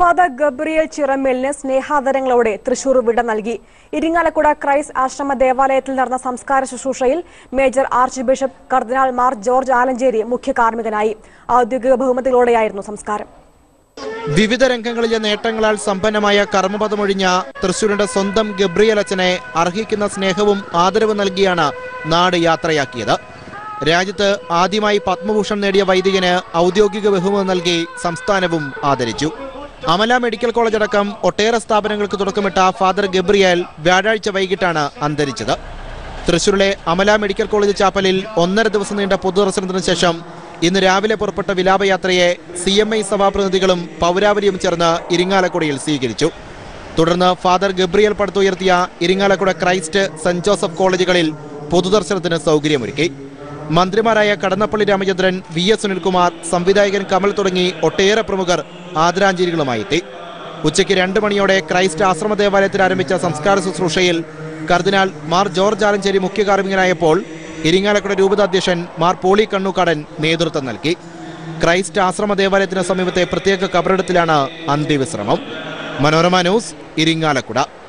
father Gabriel ചിറമേലിന് സ്നേഹാദരങ്ങളോടെ തൃശൂർ വിട നൽകി ഇരിങ്ങാലക്കുട ക്രൈസ്റ്റ് ആശ്രമ ദേവാലയത്തിൽ നടന്ന സംസ്കാര ശുശ്രൂഷയിൽ major archbishop cardinal Mar George Alencherry മുഖ്യ കാർമ്മികനായി ഔദ്യോഗിക ബഹുമതികളോടെയായിരുന്നു സംസ്കാരം വിവിധ രംഗങ്ങളിലെ നേട്ടങ്ങളാൽ സമ്പന്നമായ കർമ്മപദമൊഴിഞ്ഞ തൃശൂരിന്റെ സ്വന്തം ഗബ്രിയൽ അച്ഛനെ അർഹിക്കുന്ന സ്നേഹവും ആദരവും നൽകിയാണ് നാട് യാത്രയാക്കിയത് രാജ്യത്ത് ആദ്യമായി പത്മഭൂഷൺ നേടിയ വൈദികന് ഔദ്യോഗിക ബഹുമതി നൽകി സംസ്ഥാനവും ആദരിച്ചു അമല മെഡിക്കൽ കോളേജ് അടക്കം ഒട്ടേറെ സ്ഥാപനങ്ങൾക്ക് തുടക്കമിട്ട ഫാദർ ഗബ്രിയേൽ വ്യാഴാഴ്ച വൈകിട്ടാണ് അന്തരിച്ചത് തൃശൂരിലെ അമല മെഡിക്കൽ കോളേജ് ചാപ്പലിൽ ഒന്നര ദിവസം നീണ്ട പൊതുദർശനത്തിന് ശേഷം ഇന്ന് രാവിലെ പുറപ്പെട്ട വിലാപയാത്രയെ സി എം ഐ സഭാപ്രതിനിധികളും പൗരാവലിയും ചേർന്ന് ഇരിങ്ങാലക്കുടയിൽ സ്വീകരിച്ചു തുടർന്ന് ഫാദർ ഗബ്രിയൽ പടുത്തുയർത്തിയ ഇരിങ്ങാലക്കുട ക്രൈസ്റ്റ് സെന്റ് ജോസഫ് കോളേജുകളിൽ പൊതുദർശനത്തിന് സൗകര്യമൊരുക്കി മന്ത്രിമാരായ കടന്നപ്പള്ളി രാമചന്ദ്രൻ വി എസ് സുനിൽകുമാർ സംവിധായകൻ കമൽ തുടങ്ങി ഒട്ടേറെ പ്രമുഖർ ആദരാഞ്ജലികളുമായി എത്തി ഉച്ചയ്ക്ക് രണ്ട് മണിയോടെ ക്രൈസ്റ്റ് ആശ്രമ ദേവാലയത്തിൽ ആരംഭിച്ച സംസ്കാര ശുശ്രൂഷയിൽ കർദിനാൾ മാർ ജോർജ് ആലഞ്ചേരി മുഖ്യ കാർമ്മികനായപ്പോൾ ഇരിങ്ങാലക്കുട രൂപതാധ്യക്ഷൻ മാർ പോളി കണ്ണൂക്കാടൻ നേതൃത്വം നൽകി ക്രൈസ്റ്റ് ആശ്രമ ദേവാലയത്തിന് സമീപത്തെ പ്രത്യേക കബറിടത്തിലാണ് അന്ത്യവിശ്രമം മനോരമ ന്യൂസ് ഇരിങ്ങാലക്കുട